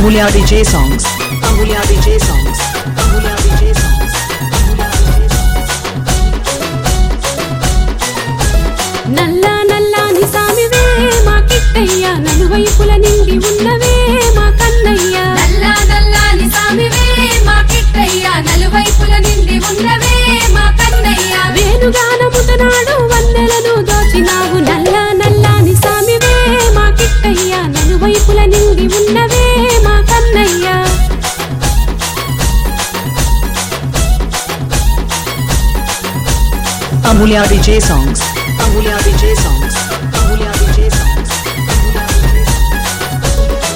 Amulya DJ songs. Amulya DJ songs. Amulya DJ songs. Amulya DJ songs. నల్ల నల్లాని సామివే మా కిట్టయ్య నలువైపుల నిండి ఉన్నవే మా కన్నయ్య నల్ల నల్లాని సామివే మా కిట్టయ్య నలువైపుల నిండి ఉన్నవే మా కన్నయ్య వేణుగానముత నాడు వన్నెలను దోచినావు నల్ల నల్లాని సామివే మా కిట్టయ్య నలువైపుల నిండి ఉన్నవే మా Kannayya Amulya DJ songs. Amulya DJ songs. Amulya DJ songs. Amulya DJ songs.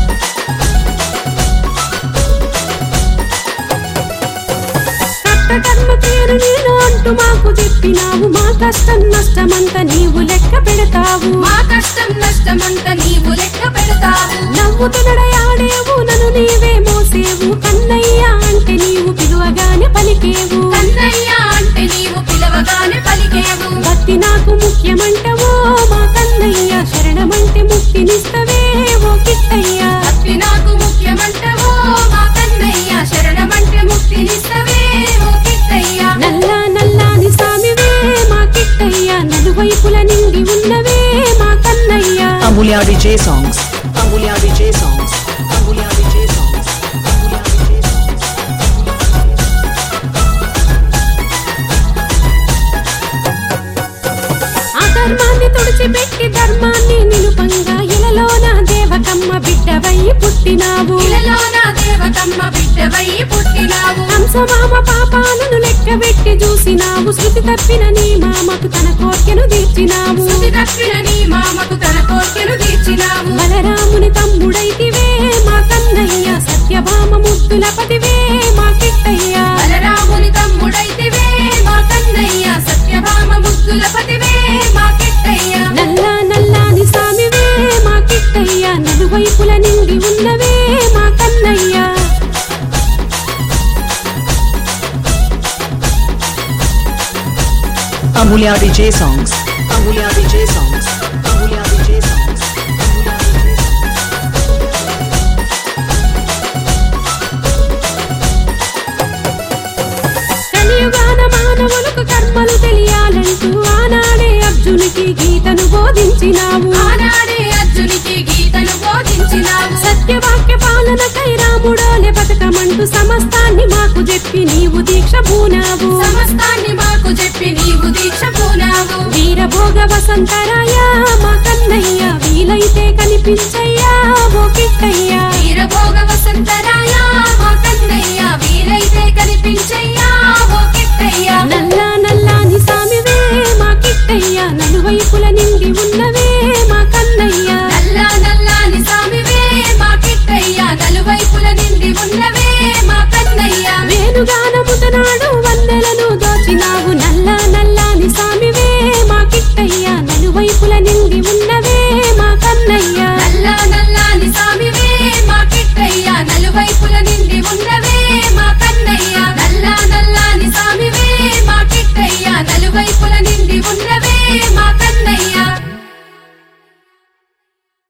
కట్ట కర్మ తీరు నేను అంటూ మాకు చెప్పినావు మా కష్టం నష్టమంత నీవు లెక్క పెడతావు మా కష్టం నష్టమంత నీవు లెక్క పెడతావు నవ్వుతునడయాడేవు నన్ను నీవే మోసేవు కన్నయ్య అంటే నీవు పిలువగానే పలికేవు కన్నయ్య అంటే నీవు పిలవగానే పలికేవు భక్తి నాకు ముఖ్యమంటవో మా కన్నయ్య శరణమంటే ముక్తినిస్తవే ఓ కిట్టయ్య భక్తి నాకు ముఖ్యమంటవో మా కన్నయ్య శరణమంటే ముక్తినిస్తవే ఓ కిట్టయ్య నల్ల నల్లాని సామివే మా కిట్టయ్య నలువైపుల నిండి ఉన్నవే మా Kannayya Amulya DJ songs. Amulya DJ songs. Amulya DJ songs. Amulya DJ songs. ఆ ధర్మాన్ని తుడిచిపెట్టి ధర్మాన్ని నిలుపంగా ఇలలోన దేవకమ్మ బిడ్డవై పుట్టినావు ఇలలోన దేవతమ్మ బిడ్డవై పుట్టినావు హంసమామ పాపాలను లెక్కబెట్టి చూసినావు శృతి తప్పిన నీ మామకు తన కోర్కెను తీర్చినావు శృతి తప్పిన నీ మామకు తన కోర్కెను తీర్చినావు బలరాముని తమ్ముడైతివే మా కన్నయ్య సత్యభామ ముద్దుల పతివే మా కిట్టయ్య బలరాముని తమ్ముడైతివే మా కన్నయ్య సత్యభామ ముద్దుల పతివే మా కిట్టయ్య నల్ల నల్లాని సామివే మా కిట్టయ్య నలువైపుల నిండి ఉన్నవే మా Kannayya Amulya DJ songs. Amulya DJ songs. Amulya DJ songs. Amulya DJ songs. కలియుగాన మానవులకు కర్మలు తెలియాలంటూ ఆనాడే అర్జునికి గీతను బోధించినావు ఆనాడే అర్జునికి గీతను బోధించినావు సత్యవాక్య పాలనకై రాముడోలే బతకమంటూ సమస్తాన్ని మాకు చెప్పి నీవు దీక్ష పూనావు సమస్తాన్ని మాకు చెప్పి నీవు దీక్ష పూనావు వీరభోగ వసంతరాయ మా కన్నయ్య వీలైతే కనిపించయ్య